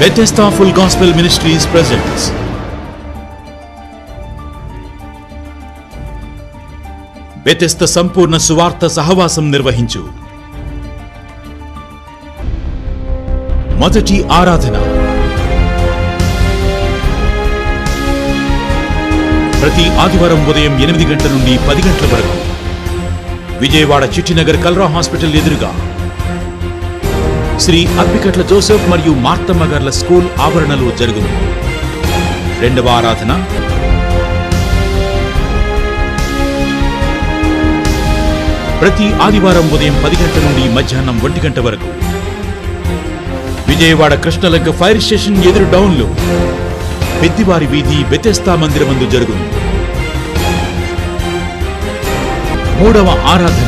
Bethesda Full Gospel Ministries presents Bethesda సంపూర్ణ సువార్త సహవాసం నిర్వహించు మొదటి ఆరాధన ప్రతి ఆదివారం ఉదయం ఎనిమిది గంటల నుండి పది గంటల వరకు విజయవాడ చిట్టినగర్ కల్రా హాస్పిటల్ ఎదురుగా శ్రీ అప్పికట్ల జోసెఫ్ మరియు మార్తమ్మ గార్ల స్కూల్ ఆవరణలో జరుగును రెండవ ఆరాధన ప్రతి ఆదివారం ఉదయం పది గంటల నుండి మధ్యాహ్నం ఒంటి గంట వరకు విజయవాడ కృష్ణలంక ఫైర్ స్టేషన్ ఎదురు డౌన్లో పెద్దివారి వీధి బెతెస్తా మందిరమందు జరుగును మూడవ ఆరాధన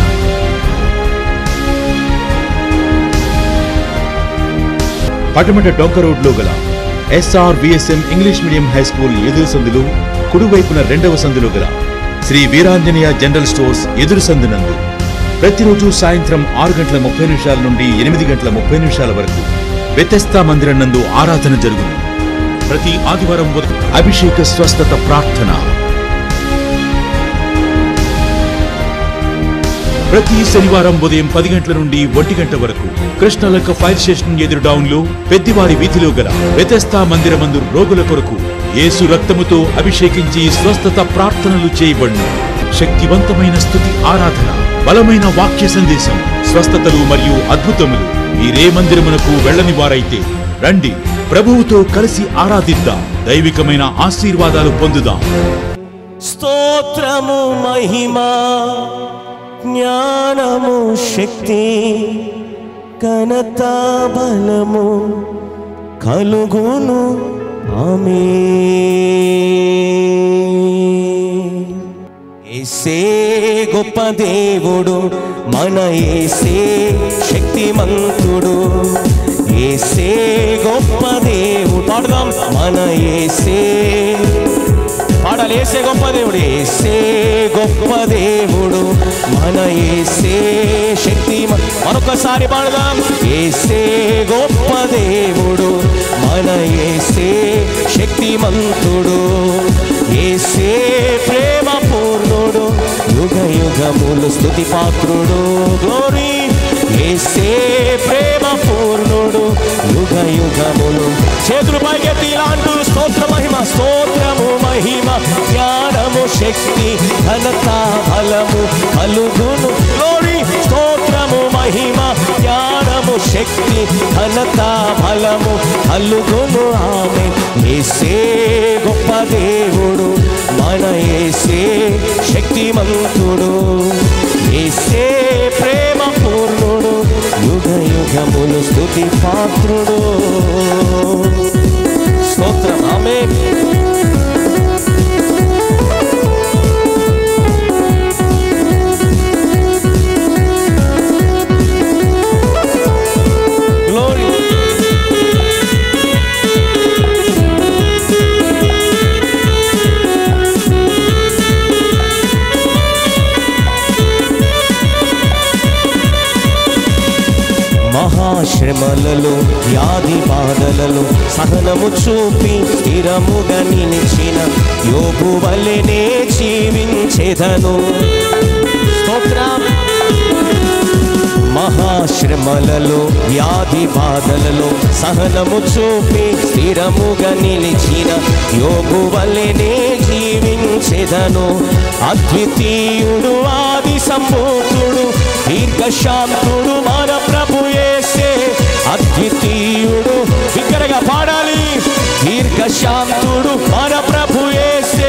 పటమట డొంక రోడ్లో గల SR VSM English medium high school ఎదురు సందులు కుడివైపున రెండవ సందులో గల శ్రీ వీరాంజనేయ జనరల్ స్టోర్స్ ఎదురు సందునందు ప్రతిరోజు సాయంత్రం ఆరు గంటల ముప్పై నిమిషాల నుండి ఎనిమిది గంటల ముప్పై నిమిషాల వరకు వ్యతస్థా మందిరం నందు ఆరాధన జరుగును ప్రతి ఆదివారం ఉదయం అభిషేక స్వస్థత ప్రార్థన ప్రతి శనివారం ఉదయం పది గంటల నుండి ఒంటి గంట వరకు కృష్ణలక్క ఫైర్ స్టేషన్ ఎదురు డౌన్లో పెద్దివారి వీధిలో గల వ్యతస్థా మందిరమందు రోగుల కొరకు యేసు రక్తముతో అభిషేకించి స్వస్థత ప్రార్థనలు చేయబడును శక్తివంతమైన స్థుతి ఆరాధన బలమైన వాక్య సందేశం స్వస్థతలు మరియు అద్భుతములు మీరే మందిరమునకు వెళ్ళని వారైతే రండి ప్రభువుతో కలిసి ఆరాధిద్దాం దైవికమైన ఆశీర్వాదాలు పొందుదాం స్తోత్రము మహిమా జ్ఞానము శక్తి ఘనత బలము కలుగును ఆమె ఏసే గొప్ప దేవుడు మన ఏసే శక్తిమంతుడు ఏసే గొప్ప దేవుడు పాడుదాం మన ఏసే పాడాలి ఏసే గొప్ప దేవుడు ఏసే గొప్ప దేవుడు మన ఏసే శక్తి మరొకసారి పాడదాం ఏసే గొప్ప దేవుడు మన ఏసే శక్తిమంతుడు ఏసే ప్రేమ పూర్ణుడు యుగ యుగములు స్థుతి పాత్రుడు గ్లోరీ ఏసే ప్రేమ పూర్ణుడు యుగ యుగములు చేతులు పైకెత్తి ఇలాంటి స్తోత్ర మహిమ స్తోత్రము మహిమ జ్ఞానము శక్తి ఘనత బలము కలుగును గ్లోరీ స్తోత్రము మహిమ జ్ఞానము శక్తి ఘనత బలము కలుగును ఆమె ఏసే గొప్ప దేవుడు మన ఏసే శక్తిమంతుడు ఏసే ప్రేమ పూర్ణుడు యుగ యుగములు స్థుతి పాత్రుడు స్తోత్రం ఆమె గ్లోరీ మహాశ్రమలలో వ్యాధి బాధలలో సహనము చూపి స్థిరముగా నిలిచిన యోగు వలెనే జీవించేదను స్తోత్రం మహాశ్రమలలో వ్యాధి బాధలలో సహనము చూపి స్థిరముగా నిలిచిన యోగు వలెనే జీవించెదను అద్వితీయుడు ఆది సంభూతుడు దీర్ఘశాంతుడు మన ప్రభు యేసే అద్వితీయుడు బిగ్గరగా పాడాలి దీర్ఘశాంతుడు మన ప్రభు యేసే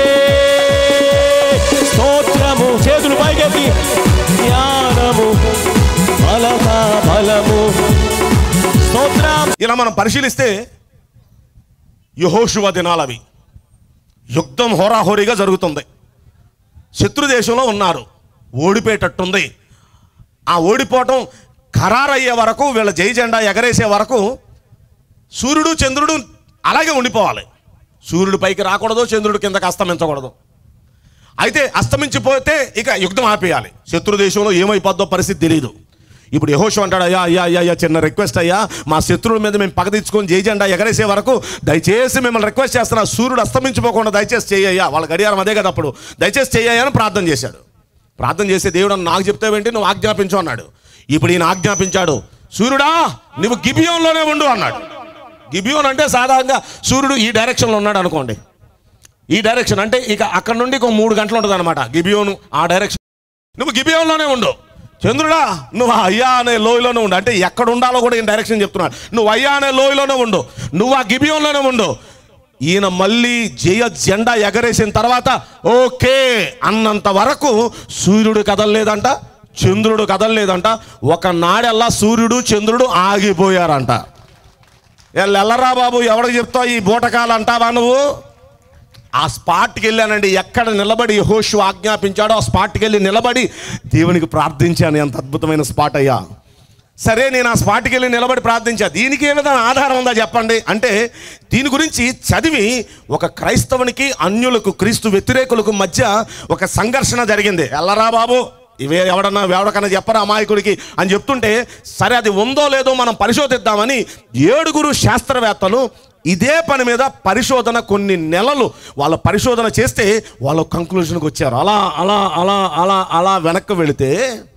స్తోత్రము చేతులు పైకెత్తి జ్ఞానము బలత బలము స్తోత్రం ఇలా మనం పరిశీలిస్తే యహోశువ దినాలవి యుద్ధం హోరాహోరీగా జరుగుతుంది శత్రు దేశంలో ఉన్నారు ఓడిపోయేటట్టుంది ఆ ఓడిపోవటం ఖరారయ్యే వరకు వీళ్ళ జై జెండా ఎగరేసే వరకు సూర్యుడు చంద్రుడు అలాగే ఉండిపోవాలి సూర్యుడు పైకి రాకూడదు చంద్రుడు కిందకి అస్తమించకూడదు అయితే అస్తమించిపోతే ఇక యుద్ధం ఆపేయాలి శత్రు దేశంలో ఏమైపోద్దో పరిస్థితి తెలియదు ఇప్పుడు యహోషు అంటాడు అయ్యా అయ్యా అయ్యా అయ్యా చిన్న రిక్వెస్ట్ అయ్యా మా శత్రువుల మీద మేము పగ తెచ్చుకొని జై జెండా ఎగరేసే వరకు దయచేసి మిమ్మల్ని రిక్వెస్ట్ చేస్తున్నా సూర్యుడు అస్తమించిపోకుండా దయచేసి చేయ్యా వాళ్ళ గడియారం అదే కదా అప్పుడు దయచేసి చెయ్యా అని ప్రార్థన చేశాడు ప్రార్థన చేసే దేవుడు అన్న నాకు చెప్తావేంటి నువ్వు ఆజ్ఞాపించు అన్నాడు ఇప్పుడు ఈయన ఆజ్ఞాపించాడు సూర్యుడా నువ్వు గిబియోన్లోనే ఉండు అన్నాడు గిబియోన్ అంటే సాధారణంగా సూర్యుడు ఈ డైరెక్షన్లో ఉన్నాడు అనుకోండి ఈ డైరెక్షన్ అంటే ఇక అక్కడ నుండి ఒక మూడు గంటలు ఉంటుంది అనమాట గిబియోను ఆ డైరెక్షన్ నువ్వు గిబియోన్లోనే ఉండు చంద్రుడా నువ్వు ఆ అయ్యా అనే లోయలోనే ఉండు అంటే ఎక్కడ ఉండాలో కూడా ఈయన డైరెక్షన్ చెప్తున్నాడు నువ్వు అయ్యా అనే లోయలోనే ఉండు నువ్వు ఆ గిబియోన్లోనే ఉండు ఈయన మళ్ళీ జయ జెండా ఎగరేసిన తర్వాత ఓకే అన్నంత వరకు సూర్యుడు కదలలేదంట చంద్రుడు కదలలేదంట ఒక నాడెల్లా సూర్యుడు చంద్రుడు ఆగిపోయారంట ఎల్లరా బాబు ఎవరికి చెప్తావు ఈ బూటకాలు అంటావా నువ్వు ఆ స్పాట్కి వెళ్ళానండి ఎక్కడ నిలబడి యెహోషువ ఆజ్ఞాపించాడో ఆ స్పాట్కి వెళ్ళి నిలబడి దేవునికి ప్రార్థించాను ఎంత అద్భుతమైన స్పాట్ అయ్యా సరే నేను ఆ స్పాట్కి వెళ్ళి నిలబడి ప్రార్థించా దీనికి ఏ విధంగా ఆధారం ఉందా చెప్పండి అంటే దీని గురించి చదివి ఒక క్రైస్తవునికి అన్యులకు క్రీస్తు వ్యతిరేకులకు మధ్య ఒక సంఘర్షణ జరిగింది ఎల్లరా బాబు ఇవే ఎవడన్నా ఎవడకన్నా చెప్పరా అమాయకుడికి అని చెప్తుంటే సరే అది ఉందో లేదో మనం పరిశోధిద్దామని ఏడుగురు శాస్త్రవేత్తలు ఇదే పని మీద పరిశోధన కొన్ని నెలలు వాళ్ళ పరిశోధన చేస్తే వాళ్ళ కంక్లూషన్కి వచ్చారు అలా అలా అలా అలా అలా వెనక్కి వెళితే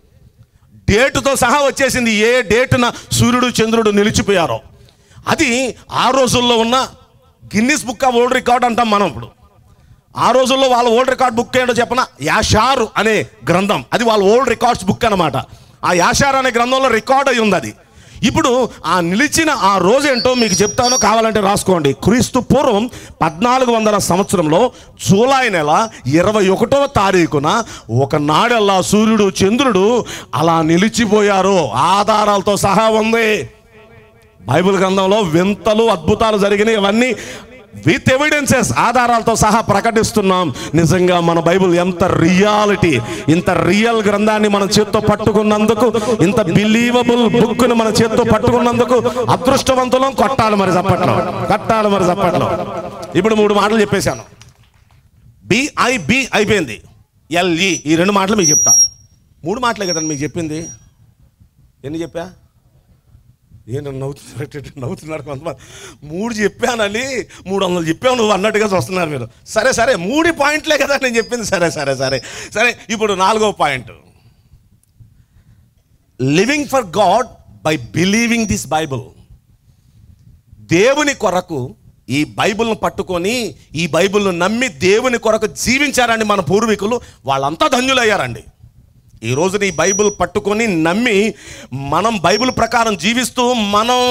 డేటుతో సహా వచ్చేసింది ఏ డేటున సూర్యుడు చంద్రుడు నిలిచిపోయారో అది ఆ రోజుల్లో ఉన్న Guinness book of world record అంటాం మనం ఇప్పుడు ఆ రోజుల్లో వాళ్ళ ఓల్డ్ రికార్డ్ బుక్ ఏంటో చెప్పన యాషారు అనే గ్రంథం అది వాళ్ళ ఓల్డ్ రికార్డ్స్ బుక్ అన్నమాట ఆ యాషార్ అనే గ్రంథంలో రికార్డ్ అయి ఉంది అది ఇప్పుడు ఆ నిలిచిన ఆ రోజు ఏంటో మీకు చెప్తాను కావాలంటే రాసుకోండి క్రీస్తు పూర్వం పద్నాలుగు వందల సంవత్సరంలో జూలై నెల ఇరవై ఒకటవ తారీఖున ఒక నాడల్లా సూర్యుడు చంద్రుడు అలా నిలిచిపోయారు ఆధారాలతో సహా ఉంది బైబిల్ గ్రంథంలో వింతలు అద్భుతాలు జరిగినాయి ఇవన్నీ విత్ ఎవిడెన్సెస్ ఆధారాలతో సహా ప్రకటిస్తున్నాం నిజంగా మన బైబిల్ ఎంత రియాలిటీ ఇంత రియల్ గ్రంథాన్ని మన చేత్తో పట్టుకున్నందుకు ఇంత బిలీవబుల్ బుక్ ని మన చేత్తో పట్టుకున్నందుకు అదృష్టవంతులం కొట్టాలి మరి చప్పట్లో కొట్టాలి మరి చప్పట్లో ఇప్పుడు మూడు మాటలు చెప్పేశాను బిఐబి అయిపోయింది ఎల్ఈ ఈ రెండు మాటలు మీకు చెప్తా మూడు మాటలే కదండి మీకు చెప్పింది ఎన్ని చెప్పా ఏంటో నవ్వుతున్నారు నవ్వుతున్నారు కొంతమంది మూడు చెప్పానని మూడు వందలు చెప్పావు నువ్వు అన్నట్టుగా చూస్తున్నారు మీరు సరే సరే మూడు పాయింట్లే కదా నేను చెప్పింది సరే సరే సరే సరే ఇప్పుడు నాలుగో point living for god by believing this bible దేవుని కొరకు ఈ బైబిల్ను పట్టుకొని ఈ బైబిల్ను నమ్మి దేవుని కొరకు జీవించారండి మన పూర్వీకులు వాళ్ళంతా ధన్యులయ్యారండి ఈ రోజున ఈ బైబిల్ పట్టుకొని నమ్మి మనం బైబిల్ ప్రకారం జీవిస్తూ మనం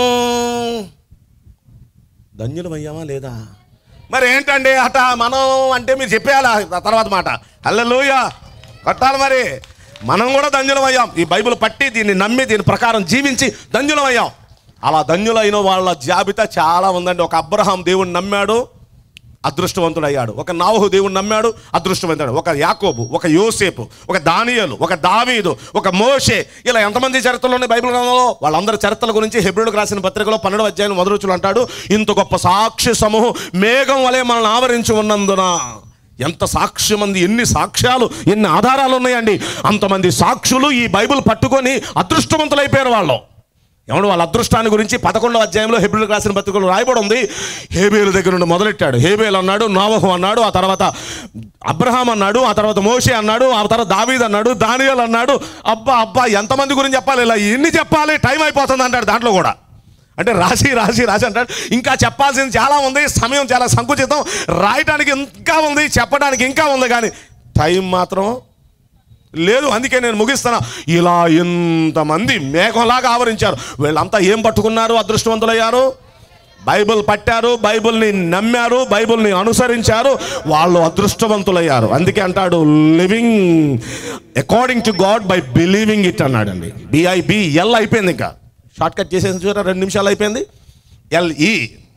ధన్యులమయ్యామా లేదా మరి ఏంటండి అట మనం అంటే మీరు చెప్పేయాలా ఆ తర్వాత మాట హల్లెలూయ కట్టాలి మరి మనం కూడా ధన్యులమయ్యాం ఈ బైబిల్ పట్టి దీన్ని నమ్మి దీని ప్రకారం జీవించి ధన్యులమయ్యాం అలా ధన్యులైన వాళ్ళ జాబితా చాలా ఉందండి ఒక అబ్రహాం దేవుణ్ణి నమ్మాడు అదృష్టవంతుడయ్యాడు ఒక నావహు దేవుణ్ణి నమ్మాడు అదృష్టవంతుడు ఒక యాకోబు ఒక యోసేపు ఒక దానియలు ఒక దావీదు ఒక మోషే ఇలా ఎంతమంది చరిత్రలు ఉన్నాయి బైబిల్ గ్రంథంలో వాళ్ళందరి చరిత్రల గురించి హెబ్రిల్కి రాసిన పత్రికలో పన్నెండు అధ్యాయం మొదలుచులు అంటాడు ఇంత గొప్ప సాక్షి సమూహం మేఘం వలె మనల్ని ఆవరించి ఉన్నందున ఎంత సాక్ష్యం మంది ఎన్ని సాక్ష్యాలు ఎన్ని ఆధారాలు ఉన్నాయండి అంతమంది సాక్షులు ఈ బైబిల్ పట్టుకొని అదృష్టవంతులైపోయారు వాళ్ళు ఏమన్నా వాళ్ళ అదృష్టాన్ని గురించి పదకొండవ అధ్యాయంలో హెబ్రిల్కి రాసిన పత్రికలు రాయబడి ఉంది హేబేలు దగ్గర నుండి మొదలెట్టాడు హేబేలు అన్నాడు నోవహు అన్నాడు ఆ తర్వాత అబ్రహాం అన్నాడు ఆ తర్వాత మోషే అన్నాడు ఆ తర్వాత దావీద్ అన్నాడు దానియల్ అన్నాడు అబ్బా అబ్బా ఎంతమంది గురించి చెప్పాలి ఇలా ఎన్ని చెప్పాలి టైం అయిపోతుంది అంటాడు దాంట్లో కూడా అంటే రాసి రాసి రాసి అంటాడు ఇంకా చెప్పాల్సింది చాలా ఉంది సమయం చాలా సంకుచితం రాయటానికి ఇంకా ఉంది చెప్పడానికి ఇంకా ఉంది కానీ టైం మాత్రం లేదు అందుకే నేను ముగిస్తున్నా ఇలా ఇంతమంది మేఘంలాగా ఆవరించారు వీళ్ళంతా ఏం పట్టుకున్నారు అదృష్టవంతులయ్యారు బైబిల్ పట్టారు బైబిల్ని నమ్మారు బైబిల్ని అనుసరించారు వాళ్ళు అదృష్టవంతులయ్యారు అందుకే అంటాడు living according to god by believing it అన్నాడండి బిఐబి ఎల్ అయిపోయింది ఇంకా షార్ట్ కట్ చేసేసి చూడ రెండు నిమిషాలు అయిపోయింది ఎల్ఈ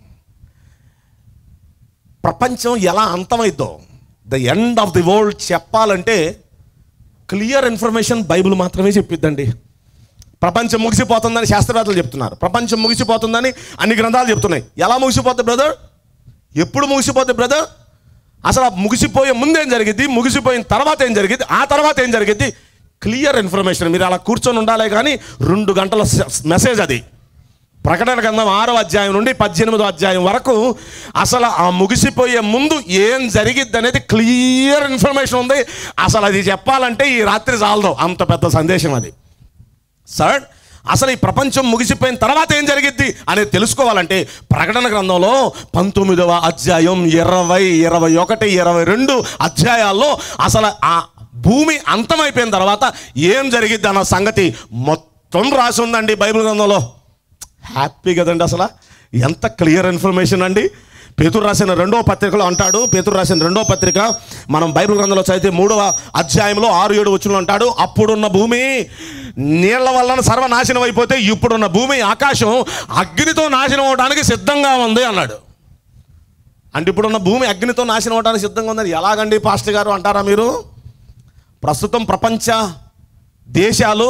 ప్రపంచం ఎలా అంతమైద్దో the end of the world చెప్పాలంటే క్లియర్ ఇన్ఫర్మేషన్ బైబిల్ మాత్రమే చెప్పిద్దండి ప్రపంచం ముగిసిపోతుందని శాస్త్రవేత్తలు చెప్తున్నారు ప్రపంచం ముగిసిపోతుందని అన్ని గ్రంథాలు చెప్తున్నాయి ఎలా ముగిసిపోతుంది బ్రదర్ ఎప్పుడు ముగిసిపోతుంది బ్రదర్ అసలు ఆ ముగిసిపోయే ముందు ఏం జరిగింది ముగిసిపోయిన తర్వాత ఏం జరిగింది ఆ తర్వాత ఏం జరిగింది క్లియర్ ఇన్ఫర్మేషన్ మీరు అలా కూర్చొని ఉండాలి కానీ రెండు గంటల మెసేజ్ అది ప్రకటన గ్రంథం ఆరో అధ్యాయం నుండి పద్దెనిమిదో అధ్యాయం వరకు అసలు ఆ ముగిసిపోయే ముందు ఏం జరిగిద్ది అనేది క్లియర్ ఇన్ఫర్మేషన్ ఉంది అసలు అది చెప్పాలంటే ఈ రాత్రి చాలదు అంత పెద్ద సందేశం అది సార్ అసలు ఈ ప్రపంచం ముగిసిపోయిన తర్వాత ఏం జరిగిద్ది అనేది తెలుసుకోవాలంటే ప్రకటన గ్రంథంలో పంతొమ్మిదవ అధ్యాయం ఇరవై ఇరవై ఒకటి ఇరవై రెండు అధ్యాయాల్లో అసలు ఆ భూమి అంతమైపోయిన తర్వాత ఏం జరిగిద్ది అన్న సంగతి మొత్తం రాసి ఉందండి బైబిల్ గ్రంథంలో హ్యాపీ కదండి అసలు ఎంత క్లియర్ ఇన్ఫర్మేషన్ అండి పేతురు రాసిన రెండో పత్రికలో అంటాడు పేతురు రాసిన రెండో పత్రిక మనం బైబిల్ గ్రంథంలో చదివితే మూడవ అధ్యాయంలో ఆరు ఏడు వచ్చిన అంటాడు అప్పుడున్న భూమి నీళ్ల వలన సర్వనాశనం అయిపోతే ఇప్పుడున్న భూమి ఆకాశం అగ్నితో నాశనం అవడానికి సిద్ధంగా ఉంది అన్నాడు అంటే ఇప్పుడున్న భూమి అగ్నితో నాశనం అవడానికి సిద్ధంగా ఉందని ఎలాగండి పాస్టర్ గారు అంటారా మీరు ప్రస్తుతం ప్రపంచ దేశాలు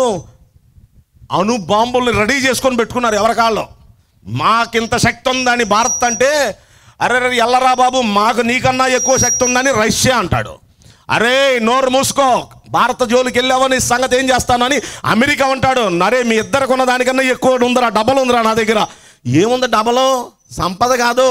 అణు బాంబుల్ని రెడీ చేసుకొని పెట్టుకున్నారు ఎవరి కాళ్ళు మాకింత శక్తి ఉందని భారత్ అంటే అరే రే ఎల్లరా బాబు మాకు నీకన్నా ఎక్కువ శక్తి ఉందని రష్యా అంటాడు అరే నోరు మూసుకో భారత జోలికి వెళ్ళావని సంగతి ఏం చేస్తానని అమెరికా అంటాడు నరే మీ ఇద్దరికి ఉన్న దానికన్నా ఎక్కువ ఉందిరా డబల్ ఉందిరా నా దగ్గర ఏముంది డబలు సంపద కాదు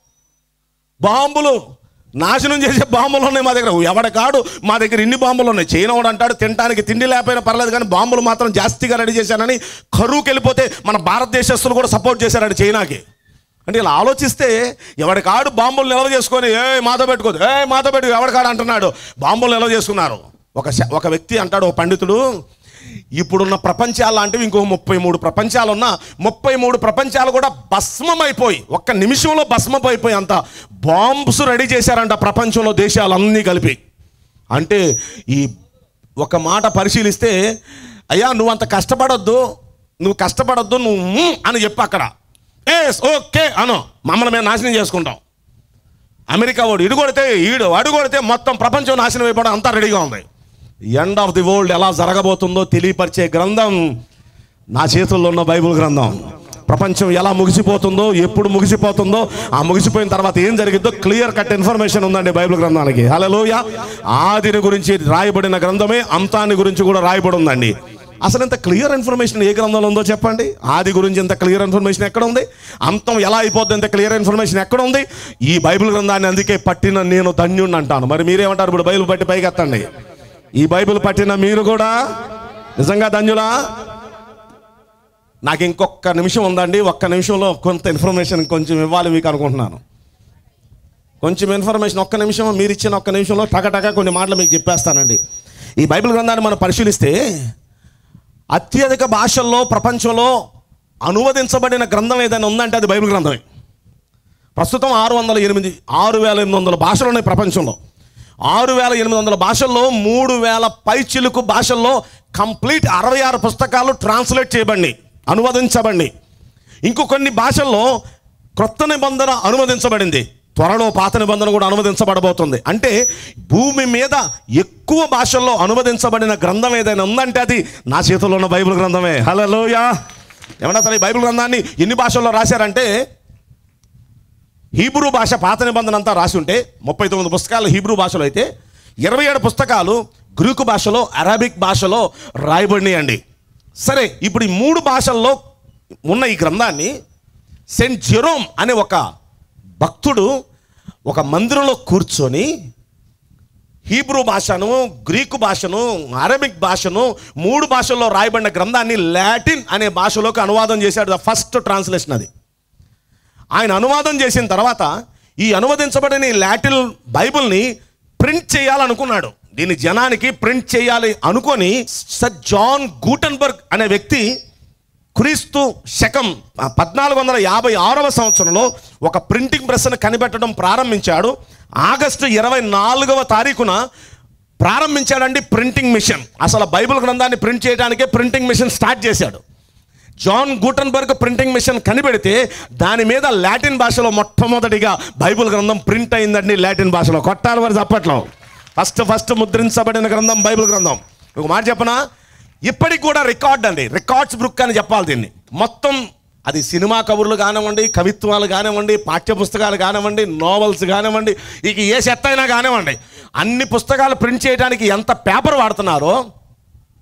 బాంబులు నాశనం చేసే బాంబులు ఉన్నాయి మా దగ్గర ఎవడ కాడు మా దగ్గర ఇన్ని బాంబులు ఉన్నాయి చైనా వాడు అంటాడు తినడానికి తిండి లేకపోయినా పర్లేదు కానీ బాంబులు మాత్రం జాస్తిగా రెడీ చేశానని కరువుకి వెళ్ళిపోతే మన భారతదేశస్తులు కూడా సపోర్ట్ చేశారండి చైనాకి అంటే ఇలా ఆలోచిస్తే ఎవడి కాడు బాంబులు నిల్వ చేసుకొని ఏ మాతో పెట్టుకోదు ఏ మాతో పెట్టుకో ఎవడి కాడు అంటున్నాడు బాంబులు నిల్వ చేసుకున్నారు ఒక శ- ఒక వ్యక్తి అంటాడు ఒక పండితుడు ఇప్పుడున్న ప్రపంచాలు లాంటివి ఇంకో ముప్పై మూడు ప్రపంచాలు ఉన్నా ముప్పై మూడు ప్రపంచాలు కూడా భస్మమైపోయి ఒక్క నిమిషంలో భస్మమైపోయి అంత బాంబ్స్ రెడీ చేశారంట ప్రపంచంలో దేశాలన్నీ కలిపి అంటే ఈ ఒక మాట పరిశీలిస్తే అయ్యా నువ్వు అంత కష్టపడొద్దు నువ్వు కష్టపడొద్దు నువ్వు "మ్మ్" అని చెప్పు అక్కడ ఎస్ ఓకే అను మమ్మల్ని మేము నాశనం చేసుకుంటాం అమెరికా వాడు ఇడు కొడితే ఈడు అడు కొడితే మొత్తం ప్రపంచం నాశనం అయిపోవడం అంతా రెడీగా ఉంది ఎండ్ ఆఫ్ ది వరల్డ్ ఎలా జరగబోతుందో తెలియపరిచే గ్రంథం నా చేతుల్లో ఉన్న బైబిల్ గ్రంథం ప్రపంచం ఎలా ముగిసిపోతుందో ఎప్పుడు ముగిసిపోతుందో ఆ ముగిసిపోయిన తర్వాత ఏం జరిగిందో క్లియర్ కట్ ఇన్ఫర్మేషన్ ఉందండి బైబిల్ గ్రంథానికి హలోయ ఆదిని గురించి రాయబడిన గ్రంథమే అంతాన్ని గురించి కూడా రాయబడి ఉందండి అసలు ఇంత క్లియర్ ఇన్ఫర్మేషన్ ఏ గ్రంథంలో ఉందో చెప్పండి ఆది గురించి ఇంత క్లియర్ ఇన్ఫర్మేషన్ ఎక్కడ ఉంది అంతం ఎలా అయిపోద్ది ఇంత క్లియర్ ఇన్ఫర్మేషన్ ఎక్కడ ఉంది ఈ బైబిల్ గ్రంథాన్ని అందుకే పట్టిన నేను ధన్యుణ్ణి అంటాను మరి మీరేమంటారు ఇప్పుడు బైబిల్ పట్టి పైకి ఎత్తండి ఈ బైబిల్ పట్టిన మీరు కూడా నిజంగా ధన్యులా నాకు ఇంకొక నిమిషం ఉందండి ఒక్క నిమిషంలో కొంత ఇన్ఫర్మేషన్ కొంచెం ఇవ్వాలి మీకు అనుకుంటున్నాను కొంచెం ఇన్ఫర్మేషన్ ఒక్క నిమిషం మీరు ఇచ్చిన ఒక్క నిమిషంలో టకటక కొన్ని మాటలు మీకు చెప్పేస్తానండి ఈ బైబిల్ గ్రంథాన్ని మనం పరిశీలిస్తే అత్యధిక భాషల్లో ప్రపంచంలో అనువదించబడిన గ్రంథం ఏదైనా ఉందంటే అది బైబిల్ గ్రంథమే ప్రస్తుతం ఆరు వందల ఎనిమిది ఆరు వేల ఎనిమిది వందల భాషలు ఉన్నాయి ప్రపంచంలో ఆరు వేల ఎనిమిది వందల భాషల్లో మూడు వేల పైచిలుకు భాషల్లో కంప్లీట్ అరవై ఆరు పుస్తకాలు ట్రాన్స్లేట్ చేయబడినాయి అనువదించబడి ఇంకో కొన్ని భాషల్లో క్రొత్త నిబంధన అనువదించబడింది త్వరలో పాత నిబంధన కూడా అనువదించబడబోతుంది అంటే భూమి మీద ఎక్కువ భాషల్లో అనువదించబడిన గ్రంథం ఏదైనా ఉందంటే అది నా చేతుల్లో ఉన్న బైబిల్ గ్రంథమే హలోయా ఏమన్నా సరే ఈ బైబిల్ గ్రంథాన్ని ఎన్ని భాషల్లో రాశారంటే హీబ్రూ భాష పాత నిబంధన అంతా రాసి ఉంటే ముప్పై తొమ్మిది పుస్తకాలు హీబ్రూ భాషలో అయితే ఇరవై ఏడు పుస్తకాలు గ్రీకు భాషలో అరబిక్ భాషలో రాయబడినాయండి సరే ఇప్పుడు ఈ మూడు భాషల్లో ఉన్న ఈ గ్రంథాన్ని సెంట్ జెరోమ్ అనే ఒక భక్తుడు ఒక మందిరంలో కూర్చొని హీబ్రూ భాషను గ్రీకు భాషను అరబిక్ భాషను మూడు భాషల్లో రాయబడిన గ్రంథాన్ని లాటిన్ అనే భాషలోకి అనువాదం చేశాడు ద ఫస్ట్ ట్రాన్స్లేషన్ అది ఆయన అనువాదం చేసిన తర్వాత ఈ అనువదించబడిన ఈ లాటిన్ బైబిల్ని ప్రింట్ చేయాలనుకున్నాడు దీన్ని జనానికి ప్రింట్ చేయాలి అనుకొని సర్ జాన్ గూటన్బర్గ్ అనే వ్యక్తి క్రీస్తు శకం పద్నాలుగు వందల యాభై ఆరవ సంవత్సరంలో ఒక ప్రింటింగ్ ప్రెస్ను కనిపెట్టడం ప్రారంభించాడు ఆగస్టు ఇరవై నాలుగవ తారీఖున ప్రారంభించాడండి ప్రింటింగ్ మిషన్ అసలు బైబిల్ గ్రంథాన్ని ప్రింట్ చేయడానికే ప్రింటింగ్ మిషన్ స్టార్ట్ చేశాడు జాన్ గూటన్బర్గ్ ప్రింటింగ్ మిషన్ కనిపెడితే దాని మీద లాటిన్ భాషలో మొట్టమొదటిగా బైబిల్ గ్రంథం ప్రింట్ అయిందండి లాటిన్ భాషలో కొట్టాలి వారి అప్పట్లో ఫస్ట్ ఫస్ట్ ముద్రించబడిన గ్రంథం బైబిల్ గ్రంథం ఒక మాట చెప్పనా ఇప్పటికి కూడా రికార్డ్ అండి రికార్డ్స్ బుక్ అని చెప్పాలి దీన్ని మొత్తం అది సినిమా కబుర్లు కానివ్వండి కవిత్వాలు కానివ్వండి పాఠ్య పుస్తకాలు కానివ్వండి నోవెల్స్ కానివ్వండి ఇక ఏ చెత్త అయినా కానివ్వండి అన్ని పుస్తకాలు ప్రింట్ చేయడానికి ఎంత పేపర్ వాడుతున్నారో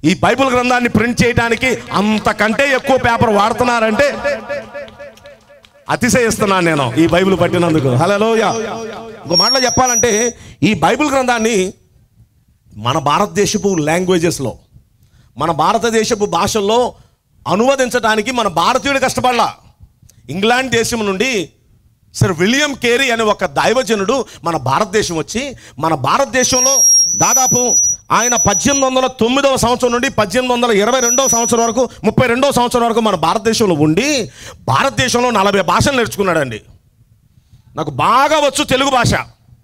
ఈ బైబిల్ గ్రంథాన్ని ప్రింట్ చేయడానికి అంతకంటే ఎక్కువ పేపర్ వాడుతున్నారంటే అతిశయిస్తున్నాను నేను ఈ బైబిల్ పట్టినందుకు హలో ఇంకో మాటలో చెప్పాలంటే ఈ బైబిల్ గ్రంథాన్ని మన భారతదేశపు లాంగ్వేజెస్లో మన భారతదేశపు భాషల్లో అనువదించడానికి మన భారతీయుడు కష్టపడలా ఇంగ్లాండ్ దేశం నుండి సర్ విలియం కేరీ అనే ఒక దైవజనుడు మన భారతదేశం వచ్చి మన భారతదేశంలో దాదాపు ఆయన పద్దెనిమిది వందల తొమ్మిదవ సంవత్సరం నుండి పద్దెనిమిది వందల ఇరవై రెండవ సంవత్సరం వరకు ముప్పై రెండవ సంవత్సరం వరకు మన భారతదేశంలో ఉండి భారతదేశంలో నలభై భాషలు నేర్చుకున్నాడండి నాకు బాగా వచ్చు తెలుగు భాష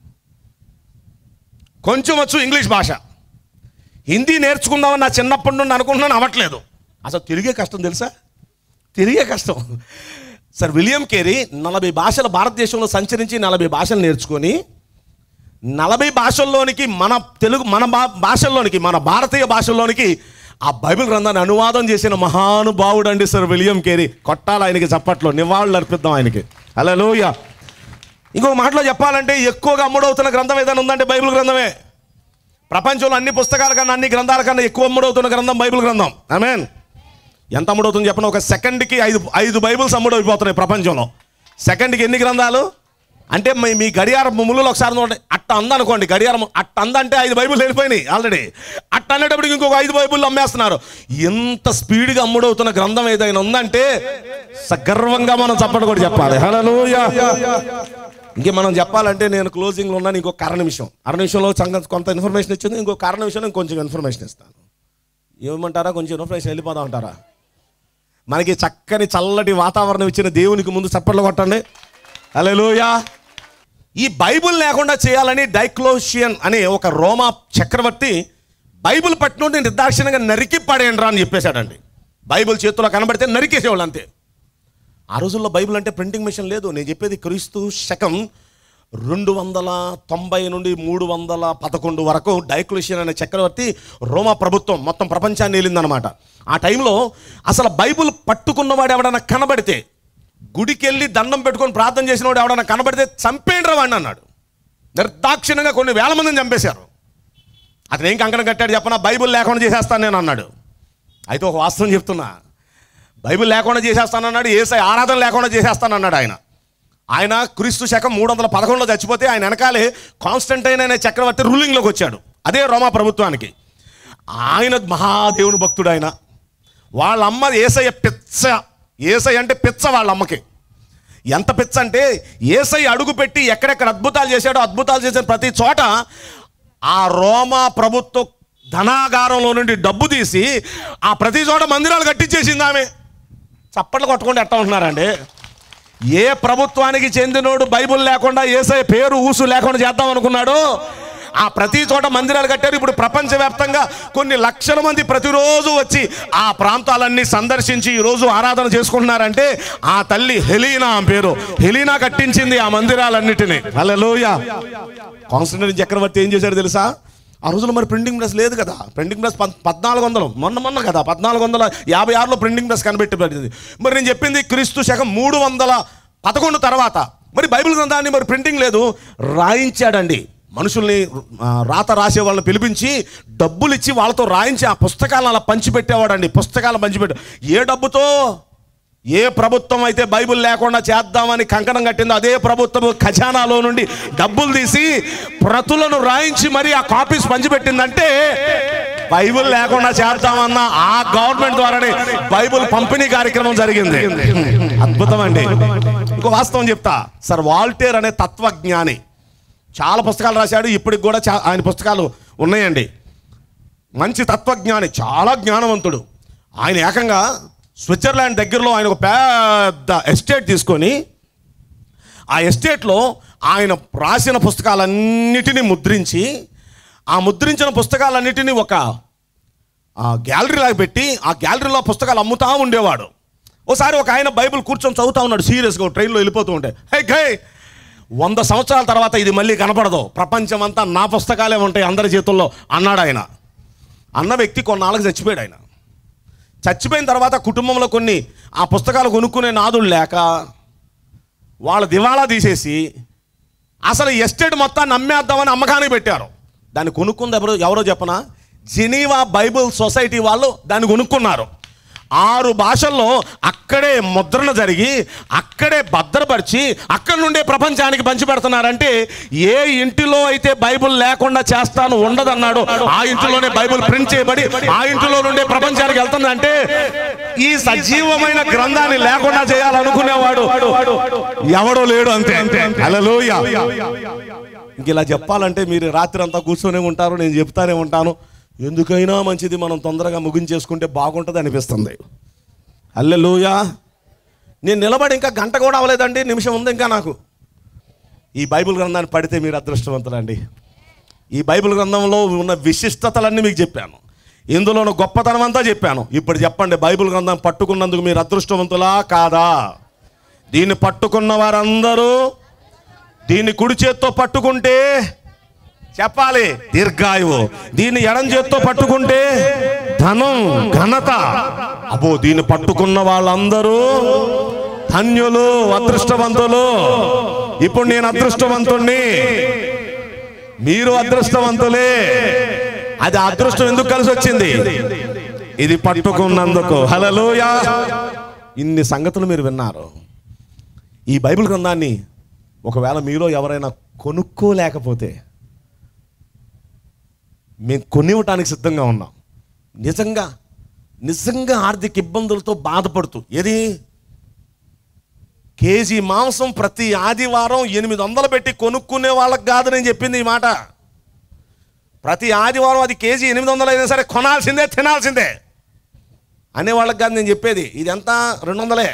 కొంచెం వచ్చు ఇంగ్లీష్ భాష హిందీ నేర్చుకుందామని నా చిన్నప్పటి నుండి అనుకుంటున్నాను అవ్వట్లేదు అసలు తిరిగే కష్టం తెలుసా తిరిగే కష్టం సార్ విలియం కేరీ నలభై భాషలు భారతదేశంలో సంచరించి నలభై భాషలు నేర్చుకొని నలభై భాషల్లోనికి మన తెలుగు మన భా- భాషల్లోనికి మన భారతీయ భాషల్లోనికి ఆ బైబిల్ గ్రంథాన్ని అనువాదం చేసిన మహానుభావుడు అండి సార్ విలియం కేరీ కొట్టాలి ఆయనకి చప్పట్లో నివాళులు అర్పిద్దాం ఆయనకి అలలోయ ఇంకొక మాటలో చెప్పాలంటే ఎక్కువగా అమ్ముడవుతున్న గ్రంథం ఏదైనా ఉందంటే బైబిల్ గ్రంథమే ప్రపంచంలో అన్ని పుస్తకాల కన్నా అన్ని గ్రంథాల కన్నా ఎక్కువ అమ్ముడవుతున్న గ్రంథం బైబిల్ గ్రంథం ఆమెన్ ఎంత అమ్ముడవుతుంది చెప్పండి ఒక సెకండ్కి ఐదు ఐదు బైబిల్స్ అమ్ముడైపోతున్నాయి ప్రపంచంలో సెకండ్కి ఎన్ని గ్రంథాలు అంటే మీ మీ గడియారం ముళ్ళు ఒకసారి చూడండి అట్ట అందనుకోండి గడియారం అట్ట అందంటే ఐదు బైబిల్ వెళ్ళిపోయినాయి ఆల్రెడీ అట్ట అనేటప్పటికి ఇంకొక ఐదు బైబిల్ అమ్మేస్తున్నారు ఎంత స్పీడ్గా అమ్ముడవుతున్న గ్రంథం ఏదైనా ఉందంటే సగర్వంగా మనం చప్పటి కూడా చెప్పాలి హల్లెలూయా ఇంకే మనం చెప్పాలంటే నేను క్లోజింగ్లో ఉన్నాను ఇంకో అర నిమిషం అర నిమిషంలో సంగ కొంత ఇన్ఫర్మేషన్ ఇచ్చింది ఇంకో అర నిమిషంలో ఇంకొంచెం ఇన్ఫర్మేషన్ ఇస్తాను ఏమంటారా కొంచెం ఇన్ఫర్మేషన్ వెళ్ళిపోదాం అంటారా మనకి చక్కని చల్లటి వాతావరణం ఇచ్చిన దేవునికి ముందు చప్పట్లు కొట్టండి హల్లెలూయా ఈ బైబిల్ లేకుండా చేయాలని డైక్లోషియన్ అనే ఒక రోమా చక్రవర్తి బైబిల్ పట్టినోడిని నిర్దాక్షిణ్యంగా నరికి పడేయండి రా అని చెప్పేశాడండి బైబిల్ చేతిలో కనబడితే నరికేసేవాళ్ళు అంతే ఆ రోజుల్లో బైబిల్ అంటే ప్రింటింగ్ మిషన్ లేదు నేను చెప్పేది క్రీస్తు శకం రెండు వందల తొంభై నుండి మూడు వందల పదకొండు వరకు డైక్లోషియన్ అనే చక్రవర్తి రోమా ప్రభుత్వం మొత్తం ప్రపంచాన్ని వెళ్ళిందనమాట ఆ టైంలో అసలు బైబిల్ పట్టుకున్నవాడు ఎవడన్నా కనబడితే గుడికి వెళ్ళి దండం పెట్టుకొని ప్రార్థన చేసిన వాడు ఎవడన్నా కనబడితే చంపేండ్రా వాడిని అన్నాడు నిర్దాక్షిణ్యంగా కొన్ని వేల మందిని చంపేశారు అతను ఏం కంకణం కట్టాడు చెప్పనా బైబిల్ లేకుండా చేసేస్తాను నేను అన్నాడు అయితే ఒక వాస్తవం చెప్తున్నా బైబిల్ లేకుండా చేసేస్తానన్నాడు ఏసై ఆరాధన లేకుండా చేసేస్తానన్నాడు ఆయన ఆయన క్రీస్తు శకం మూడు వందల పదకొండులో చచ్చిపోతే ఆయన వెనకాలే కాన్స్టంటైన్ అనే చక్రవర్తి రూలింగ్లోకి వచ్చాడు అదే రోమా ప్రభుత్వానికి ఆయన మహాదేవుని భక్తుడు ఆయన వాళ్ళ అమ్మ ఏసయ్య పిచ్చ ఏసై అంటే పిచ్చ వాళ్ళ అమ్మకి ఎంత పిచ్చ అంటే ఏసై అడుగు పెట్టి ఎక్కడెక్కడ అద్భుతాలు చేశాడో అద్భుతాలు చేసిన ప్రతి చోట ఆ రోమా ప్రభుత్వ ధనాగారంలో నుండి డబ్బు తీసి ఆ ప్రతి చోట మందిరాలు కట్టించేసింది ఆమె చప్పట్లు కొట్టుకుంటూ ఎట్టా ఉంటున్నారండి ఏ ప్రభుత్వానికి చెందినోడు బైబిల్ లేకుండా ఏసై పేరు ఊసు లేకుండా చేద్దాం అనుకున్నాడు ఆ ప్రతి చోట మందిరాలు కట్టారు ఇప్పుడు ప్రపంచవ్యాప్తంగా కొన్ని లక్షల మంది ప్రతిరోజు వచ్చి ఆ ప్రాంతాలన్నీ సందర్శించి ఈరోజు ఆరాధన చేసుకుంటున్నారంటే ఆ తల్లి హెలీనా ఆమె పేరు హెలీనా కట్టించింది ఆ మందిరాలన్నిటినీ హల్లెలూయ కాన్స్టంటైన్ చక్రవర్తి ఏం చేశాడు తెలుసా ఆ రోజుల్లో మరి ప్రింటింగ్ ప్రెస్ లేదు కదా ప్రింటింగ్ ప్రెస్ పద్- పద్నాలుగు వందలు మొన్న మొన్న కదా పద్నాలుగు వందల యాభై ఆరులో ప్రింటింగ్ ప్రెస్ కనిపెట్టబడింది మరి నేను చెప్పింది క్రీస్తు శకం మూడు వందల పదకొండు తర్వాత మరి బైబిల్ గ్రంథాన్ని మరి ప్రింటింగ్ లేదు రాయించాడండి మనుషుల్ని ఆ, రాత రాసే వాళ్ళని పిలిపించి డబ్బులు ఇచ్చి వాళ్ళతో రాయించి ఆ పుస్తకాలను అలా పంచిపెట్టేవాడండి పుస్తకాలను పంచిపెట్టే ఏ డబ్బుతో ఏ ప్రభుత్వం అయితే బైబిల్ లేకుండా చేద్దామని కంకణం కట్టిందో అదే ప్రభుత్వం ఖజానాలో నుండి డబ్బులు తీసి ప్రతులను రాయించి మరి ఆ కాపీస్ పంచిపెట్టిందంటే బైబిల్ లేకుండా చేద్దామన్న ఆ గవర్నమెంట్ ద్వారానే బైబిల్ పంపిణీ కార్యక్రమం జరిగింది అద్భుతం అండి ఇంకో వాస్తవం చెప్తా సార్ వాల్టేర్ అనే తత్వజ్ఞాని చాలా పుస్తకాలు రాశాడు ఇప్పటికి కూడా చా- ఆయన పుస్తకాలు ఉన్నాయండి మంచి తత్వజ్ఞాని చాలా జ్ఞానవంతుడు ఆయన ఏకంగా స్విట్జర్లాండ్ దగ్గరలో ఆయన ఒక పెద్ద ఎస్టేట్ తీసుకొని ఆ ఎస్టేట్లో ఆయన రాసిన పుస్తకాలన్నిటినీ ముద్రించి ఆ ముద్రించిన పుస్తకాలన్నిటినీ ఒక ఆ గ్యాలరీలాగా పెట్టి ఆ గ్యాలరీలో పుస్తకాలు అమ్ముతా ఉండేవాడు ఓసారి ఒక ఆయన బైబిల్ కూర్చొని చదువుతా ఉన్నాడు సీరియస్గా ట్రైన్లో వెళ్ళిపోతూ ఉంటే హే గై వంద సంవత్సరాల తర్వాత ఇది మళ్ళీ కనపడదు ప్రపంచం అంతా నా పుస్తకాలే ఉంటాయి అందరి చేతుల్లో అన్నాడు ఆయన అన్న వ్యక్తి కొన్నాళ్ళకి చచ్చిపోయాడు ఆయన చచ్చిపోయిన తర్వాత కుటుంబంలో కొన్ని ఆ పుస్తకాలు కొనుక్కునే నాదులు లేక వాళ్ళ దివాళా తీసేసి అసలు ఎస్టేట్ మొత్తాన్ని అమ్మేద్దామని అమ్మకానికి పెట్టారు దాన్ని కొనుక్కుంది ఎవరో ఎవరో చెప్పనా జెనీవా బైబిల్ సొసైటీ వాళ్ళు దాన్ని కొనుక్కున్నారు ఆరు భాషల్లో అక్కడే ముద్రణ జరిగి అక్కడే భద్రపరిచి అక్కడి నుండే ప్రపంచానికి పంచిపెడుతున్నారంటే ఏ ఇంటిలో అయితే బైబిల్ లేకుండా చేస్తాను ఉండదన్నాడు ఆ ఇంటిలోనే బైబిల్ ప్రింట్ చేయబడి ఆ ఇంటిలో నుండే ప్రపంచానికి వెళ్తుందంటే ఈ సజీవమైన గ్రంథాన్ని లేకుండా చేయాలనుకునేవాడు ఎవడో లేడు అంతే హల్లెలూయా ఇంక ఇలా చెప్పాలంటే మీరు రాత్రి అంతా కూర్చొనే ఉంటారు నేను చెప్తానే ఉంటాను ఎందుకైనా మంచిది మనం తొందరగా ముగించేసుకుంటే బాగుంటుంది అనిపిస్తుంది అల్లెలుయా నేను నిలబడి ఇంకా గంట కూడా అవ్వలేదండి నిమిషం ఉంది ఇంకా నాకు ఈ బైబిల్ గ్రంథాన్ని పడితే మీరు అదృష్టవంతులండి ఈ బైబిల్ గ్రంథంలో ఉన్న విశిష్టతలన్నీ మీకు చెప్పాను ఇందులో ఉన్న గొప్పతనం అంతా చెప్పాను ఇప్పుడు చెప్పండి బైబిల్ గ్రంథం పట్టుకున్నందుకు మీరు అదృష్టవంతులా కాదా దీన్ని పట్టుకున్న వారందరూ దీన్ని కుడి చేత్తో పట్టుకుంటే చెప్పాలి దీర్ఘాయువు దీన్ని ఎడం చేత్తో పట్టుకుంటే ధనం ఘనత అబ్బో దీన్ని పట్టుకున్న వాళ్ళందరూ ధన్యులు అదృష్టవంతులు ఇప్పుడు నేను అదృష్టవంతుణ్ణి మీరు అదృష్టవంతులే అది అదృష్టం ఎందుకు కలిసి వచ్చింది ఇది పట్టుకున్నందుకు హలలోయా ఇన్ని సంగతులు మీరు విన్నారు ఈ బైబిల్ గ్రంథాన్ని ఒకవేళ మీలో ఎవరైనా కొనుక్కోలేకపోతే మేము కొనివ్వటానికి సిద్ధంగా ఉన్నాం నిజంగా నిజంగా ఆర్థిక ఇబ్బందులతో బాధపడుతూ ఏది కేజీ మాంసం ప్రతి ఆదివారం ఎనిమిది వందలు పెట్టి కొనుక్కునే వాళ్ళకి కాదు నేను చెప్పింది ఈ మాట ప్రతి ఆదివారం అది కేజీ ఎనిమిది వందలు అయినా సరే కొనాల్సిందే తినాల్సిందే అనే వాళ్ళకి కాదు నేను చెప్పేది ఇది ఎంత రెండు వందలే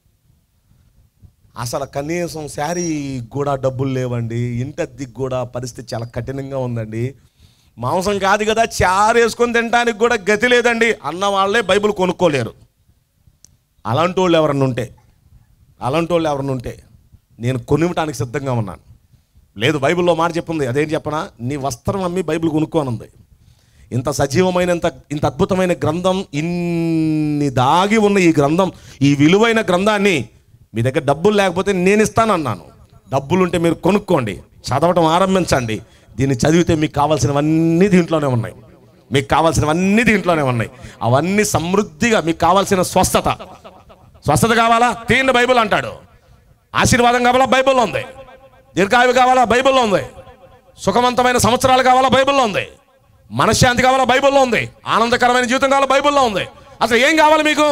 అసలు కనీసం శారీ కూడా డబ్బులు లేవండి ఇంటద్దికి కూడా పరిస్థితి చాలా కఠినంగా ఉందండి మాంసం కాదు కదా చారు వేసుకొని తినడానికి కూడా గతి లేదండి అన్న వాళ్ళే బైబిల్ కొనుక్కోలేరు అలాంటి వాళ్ళు ఎవరన్నా ఉంటే అలాంటి వాళ్ళు ఎవరన్నా ఉంటే నేను కొనివ్వటానికి సిద్ధంగా ఉన్నాను లేదు బైబిల్లో మాట చెప్పింది అదేంటి చెప్పనా నీ వస్త్రం అమ్మి బైబిల్ కొనుక్కోనుంది ఇంత సజీవమైన ఇంత ఇంత అద్భుతమైన గ్రంథం ఇన్ని దాగి ఉన్న ఈ గ్రంథం ఈ విలువైన గ్రంథాన్ని మీ దగ్గర డబ్బులు లేకపోతే నేను ఇస్తానన్నాను డబ్బులుంటే మీరు కొనుక్కోండి చదవటం ఆరంభించండి దీన్ని చదివితే మీకు కావాల్సినవన్నీ దీంట్లోనే ఉన్నాయి మీకు కావాల్సినవన్నీ దీంట్లోనే ఉన్నాయి అవన్నీ సమృద్ధిగా మీకు కావాల్సిన స్వస్థత స్వస్థత కావాలా తీయండి బైబిల్ అంటాడు ఆశీర్వాదం కావాలా బైబిల్లో ఉంది దీర్ఘాయువు కావాలా బైబిల్లో ఉంది సుఖవంతమైన సంవత్సరాలు కావాలా బైబిల్లో ఉంది మనశ్శాంతి కావాలా బైబిల్లో ఉంది ఆనందకరమైన జీవితం కావాలా బైబిల్లో ఉంది అసలు ఏం కావాలి మీకు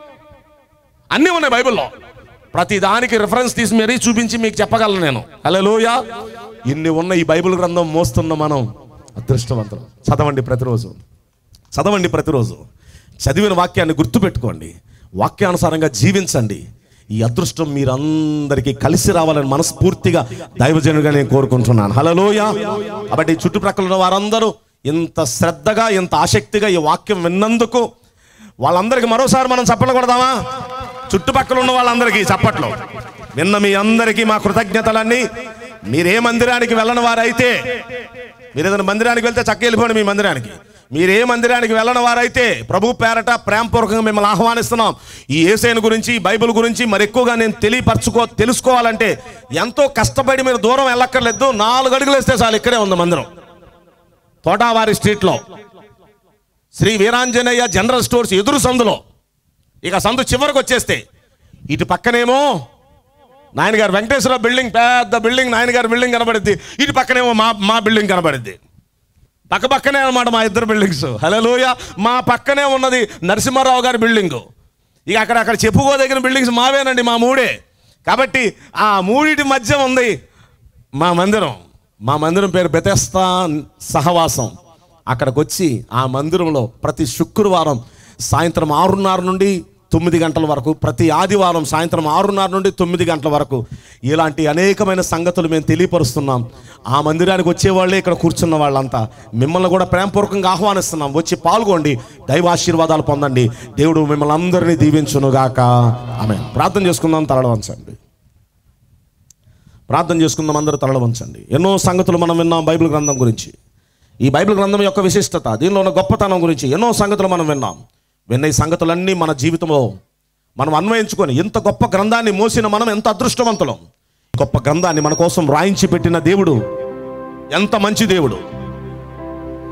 అన్నీ ఉన్నాయి బైబిల్లో ప్రతి దానికి రిఫరెన్స్ తీసి మరీ చూపించి మీకు చెప్పగలను నేను హలోయ ఇన్ని ఉన్న ఈ బైబిల్ గ్రంథం మోస్తున్న మనం అదృష్టవంతులు చదవండి ప్రతిరోజు చదవండి ప్రతిరోజు చదివిన వాక్యాన్ని గుర్తుపెట్టుకోండి వాక్యానుసారంగా జీవించండి ఈ అదృష్టం మీరందరికీ కలిసి రావాలని మనస్ఫూర్తిగా దైవజనుగా నేను కోరుకుంటున్నాను హలోయ కాబట్టి చుట్టుప్రక్కల ఉన్న వారందరూ ఇంత శ్రద్ధగా ఇంత ఆసక్తిగా ఈ వాక్యం విన్నందుకు వాళ్ళందరికీ మరోసారి మనం చప్పట్లు కొడదామా చుట్టుపక్కల ఉన్న వాళ్ళందరికీ చప్పట్లు విన్న మీ అందరికీ మా కృతజ్ఞతలన్నీ మీరే మందిరానికి వెళ్ళని వారైతే మీరు ఏదైనా మందిరానికి వెళ్తే చక్క వెళ్ళిపోండి మీ మందిరానికి మీరు ఏ మందిరానికి వెళ్ళని వారైతే ప్రభు పేరట ప్రేమపూర్వకంగా మిమ్మల్ని ఆహ్వానిస్తున్నాం ఈ ఏసైన గురించి ఈ బైబిల్ గురించి మరి ఎక్కువగా నేను తెలియపరచుకో తెలుసుకోవాలంటే ఎంతో కష్టపడి మీరు దూరం వెళ్ళక్కర్లేదు నాలుగు అడుగులు వేస్తే చాలు ఇక్కడే ఉంది మందిరం తోటావారి స్ట్రీట్లో శ్రీ వీరాంజనేయ జనరల్ స్టోర్స్ ఎదురు సందులో ఇక సందు చివరికి వచ్చేస్తే ఇటు పక్కనేమో నాయనగారు వెంకటేశ్వర బిల్డింగ్ పెద్ద బిల్డింగ్ నాయనగారి బిల్డింగ్ కనబడుద్ది ఇటు పక్కనేమో మా మా బిల్డింగ్ కనబడుద్ది పక్క పక్కనే అనమాట మా ఇద్దరు బిల్డింగ్స్ హలోయ మా పక్కనే ఉన్నది నరసింహారావు గారి బిల్డింగు ఇక అక్కడ అక్కడ చెప్పుకోదగిన బిల్డింగ్స్ మావేనండి మా మూడే కాబట్టి ఆ మూడిటి మధ్య ఉంది మా మందిరం మా మందిరం పేరు బెతెస్తా సహవాసం అక్కడికి వచ్చి ఆ మందిరంలో ప్రతి శుక్రవారం సాయంత్రం ఆరున్నర నుండి తొమ్మిది గంటల వరకు ప్రతి ఆదివారం సాయంత్రం ఆరున్నర నుండి తొమ్మిది గంటల వరకు ఇలాంటి అనేకమైన సంగతులు మేము తెలియపరుస్తున్నాం ఆ మందిరానికి వచ్చేవాళ్ళే ఇక్కడ కూర్చున్న వాళ్ళంతా మిమ్మల్ని కూడా ప్రేమపూర్వకంగా ఆహ్వానిస్తున్నాం వచ్చి పాల్గొండి దైవాశీర్వాదాలు పొందండి దేవుడు మిమ్మల్ని అందరినీ దీవించునుగాక ఆమె ప్రార్థన చేసుకుందాం తరలి వంచండి ప్రార్థన చేసుకుందాం అందరూ తరలి వంచండి ఎన్నో సంగతులు మనం విన్నాం బైబిల్ గ్రంథం గురించి ఈ బైబిల్ గ్రంథం యొక్క విశిష్టత దీనిలో ఉన్న గొప్పతనం గురించి ఎన్నో సంగతులు మనం విన్నాం విన్న ఈ సంగతులన్నీ మన జీవితంలో మనం అన్వయించుకొని ఇంత గొప్ప గ్రంథాన్ని మోసిన మనం ఎంత అదృష్టవంతులం ఈ గొప్ప గ్రంథాన్ని మన కోసం రాయించి పెట్టిన దేవుడు ఎంత మంచి దేవుడు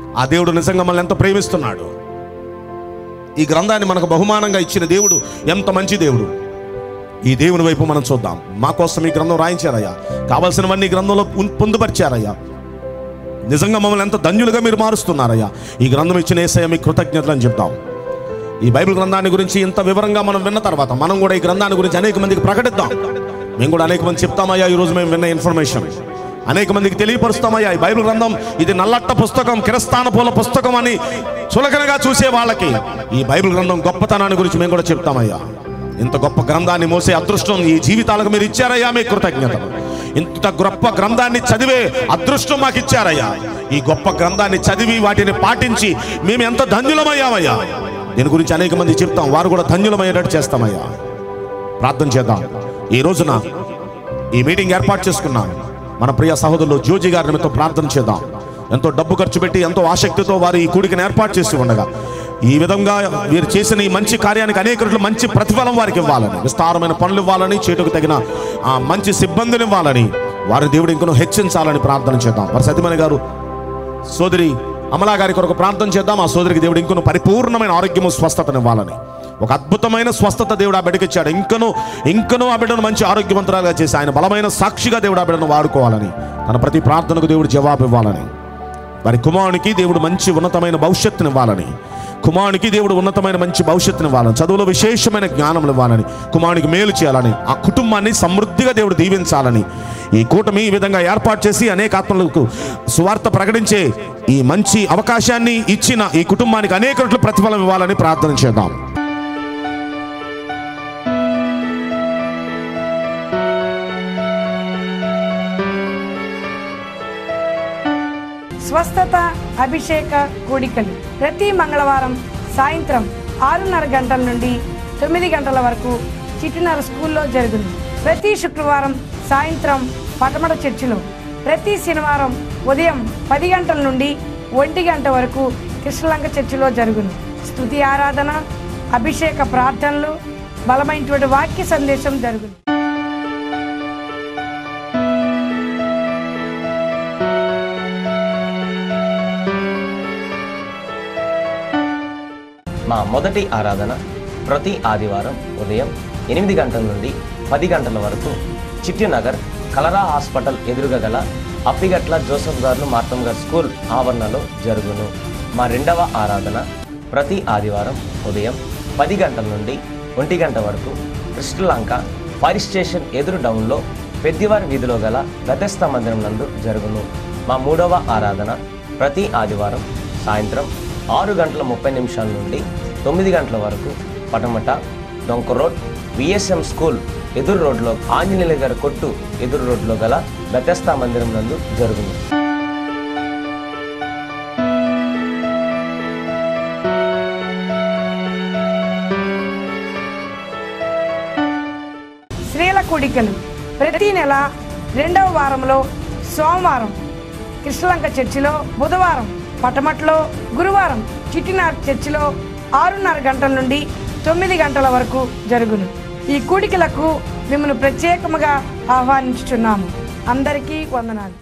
ఆ దేవుడు నిజంగా మనల్ని ఎంత ప్రేమిస్తున్నాడు ఈ గ్రంథాన్ని మనకు బహుమానంగా ఇచ్చిన దేవుడు ఎంత మంచి దేవుడు ఈ దేవుని వైపు మనం చూద్దాం మా కోసం ఈ గ్రంథం రాయించారయ్యా కావలసినవన్నీ ఈ గ్రంథంలో ఉన్- పొందుపరిచారయ్యా నిజంగా మమ్మల్ని ఎంత ధన్యులుగా మీరు మారుస్తున్నారయ్యా ఈ గ్రంథం ఇచ్చిన ఏసయ్య మీకు కృతజ్ఞతలు అని చెప్తాం ఈ బైబిల్ గ్రంథాన్ని గురించి ఇంత వివరంగా మనం విన్న తర్వాత మనం కూడా ఈ గ్రంథాన్ని గురించి అనేక మందికి ప్రకటిద్దాం మేము కూడా అనేక మంది చెప్తామయ్యా ఈరోజు మేము విన్న ఇన్ఫర్మేషన్ అనేక మందికి తెలియపరుస్తామయ్యా ఈ బైబిల్ గ్రంథం ఇది నల్లట్ట పుస్తకం కిరస్థాన పూల పుస్తకం అని చులకనగా చూసే వాళ్ళకి ఈ బైబిల్ గ్రంథం గొప్పతనాన్ని గురించి మేము కూడా చెప్తామయ్యా ఇంత గొప్ప గ్రంథాన్ని మోసే అదృష్టం ఈ జీవితాలకు మీరు ఇచ్చారయ్యా మీ కృతజ్ఞతలు ఇంత గొప్ప గ్రంథాన్ని చదివే అదృష్టం మాకు ఇచ్చారయ్యా ఈ గొప్ప గ్రంథాన్ని చదివి వాటిని పాటించి మేము ఎంత ధన్యులమయ్యామయ్యా దీని గురించి అనేక మంది చెప్తాం వారు కూడా ధన్యులమయ్యేటట్టు చేస్తామయ్యా ప్రార్థన చేద్దాం ఈ రోజున ఈ మీటింగ్ ఏర్పాటు చేసుకున్నాం మన ప్రియ సహోదరులు జోజి గారి నిమిత్తం ప్రార్థన చేద్దాం ఎంతో డబ్బు ఖర్చు పెట్టి ఎంతో ఆసక్తితో వారు ఈ కూడికను ఏర్పాటు చేసి ఉండగా ఈ విధంగా వీరు చేసిన ఈ మంచి కార్యానికి అనేక రెట్లు మంచి ప్రతిఫలం వారికి ఇవ్వాలని విస్తారమైన పనులు ఇవ్వాలని చేటుకు తగిన ఆ మంచి సిబ్బందిని ఇవ్వాలని వారి దేవుడు ఇంకనూ హెచ్చించాలని ప్రార్థన చేద్దాం మరి సత్యమణి గారు సోదరి అమలా గారి కొరకు ప్రార్థన చేద్దాం ఆ సోదరికి దేవుడు ఇంకొను పరిపూర్ణమైన ఆరోగ్యము స్వస్థతనివ్వాలని ఒక అద్భుతమైన స్వస్థత దేవుడు ఆ బిడ్డకి ఇచ్చాడు ఇంకను ఇంకను ఆ బిడ్డను మంచి ఆరోగ్యవంతురాలుగా చేసి ఆయన బలమైన సాక్షిగా దేవుడు ఆ బిడ్డను వాడుకోవాలని తన ప్రతి ప్రార్థనకు దేవుడు జవాబు ఇవ్వాలని వారి కుమారునికి దేవుడు మంచి ఉన్నతమైన భవిష్యత్తుని ఇవ్వాలని కుమారునికి దేవుడు ఉన్నతమైన మంచి భవిష్యత్తుని ఇవ్వాలని చదువులో విశేషమైన జ్ఞానం ఇవ్వాలని కుమారునికి మేలు చేయాలని ఆ కుటుంబాన్ని సమృద్ధిగా దేవుడు దీవించాలని ఈ కూటమి ఈ విధంగా ఏర్పాటు చేసి అనేక ఆత్మలకు సువార్త ప్రకటించే ఈ మంచి అవకాశాన్ని ఇచ్చిన ఈ కుటుంబానికి అనేక రెట్లు ప్రతిఫలం ఇవ్వాలని ప్రార్థన చేద్దాం స్వస్థత అభిషేక కూడికలు ప్రతి మంగళవారం సాయంత్రం ఆరున్నర గంటల నుండి తొమ్మిది గంటల వరకు చిట్టినర స్కూల్లో జరుగును ప్రతి శుక్రవారం సాయంత్రం పటమట చర్చిలో ప్రతి శనివారం ఉదయం పది గంటల నుండి ఒంటి గంట వరకు కృష్ణలంక చర్చిలో జరుగును స్తుతి ఆరాధన అభిషేక ప్రార్థనలు బలమైనటువంటి వాక్య సందేశం జరుగును మా మొదటి ఆరాధన ప్రతి ఆదివారం ఉదయం ఎనిమిది గంటల నుండి పది గంటల వరకు చిట్టినగర్ కలరా హాస్పిటల్ ఎదురుగా గల అప్పిగట్ల జోసఫ్ గారు మార్తం గారు స్కూల్ ఆవరణలో జరుగును మా రెండవ ఆరాధన ప్రతి ఆదివారం ఉదయం పది గంటల నుండి ఒంటి గంట వరకు కృష్ణలంక ఫైర్ స్టేషన్ ఎదురు డౌన్లో పెద్దివారి వీధిలో గల గతస్థ మందిరం నందు జరుగును మా మూడవ ఆరాధన ప్రతి ఆదివారం సాయంత్రం ఆరు గంటల ముప్పై నిమిషాల నుండి తొమ్మిది గంటల వరకు పటమట డొంక రోడ్ విఎస్ఎం స్కూల్ ఎదురు రోడ్లో ఆంజనేయుల గారి కొట్టు ఎదురు రోడ్లో గల బెతస్తా మందిరం నందు జరుగును స్త్రీల కూడికలు ప్రతి నెల రెండవ వారంలో సోమవారం కృష్ణలంక చర్చిలో బుధవారం పటమట్లో గురువారం చిట్టినార్ చర్చిలో ఆరున్నర గంటల నుండి తొమ్మిది గంటల వరకు జరుగును ఈ కూడికలకు మిమ్మల్ని ప్రత్యేకముగా ఆహ్వానించుచున్నాము అందరికీ వందనాలు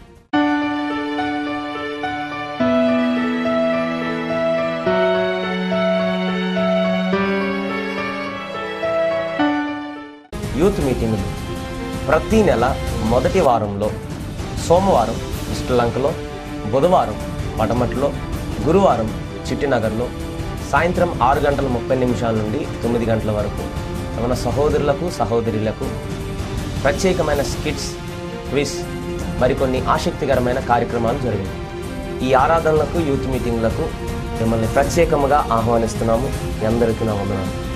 యూత్ మీటింగులు ప్రతి నెల మొదటి వారంలో సోమవారం శ్రీలంకలో బుధవారం పటమట్లో గురువారం చిట్టినగర్లో సాయంత్రం ఆరు గంటల ముప్పై నిమిషాల నుండి తొమ్మిది గంటల వరకు మన సహోదరులకు సహోదరులకు ప్రత్యేకమైన స్కిట్స్ క్విజ్ మరికొన్ని ఆసక్తికరమైన కార్యక్రమాలు జరిగాయి ఈ ఆరాధనలకు యూత్ మీటింగ్లకు మిమ్మల్ని ప్రత్యేకముగా ఆహ్వానిస్తున్నాము మీ అందరికీ నా వందనాలు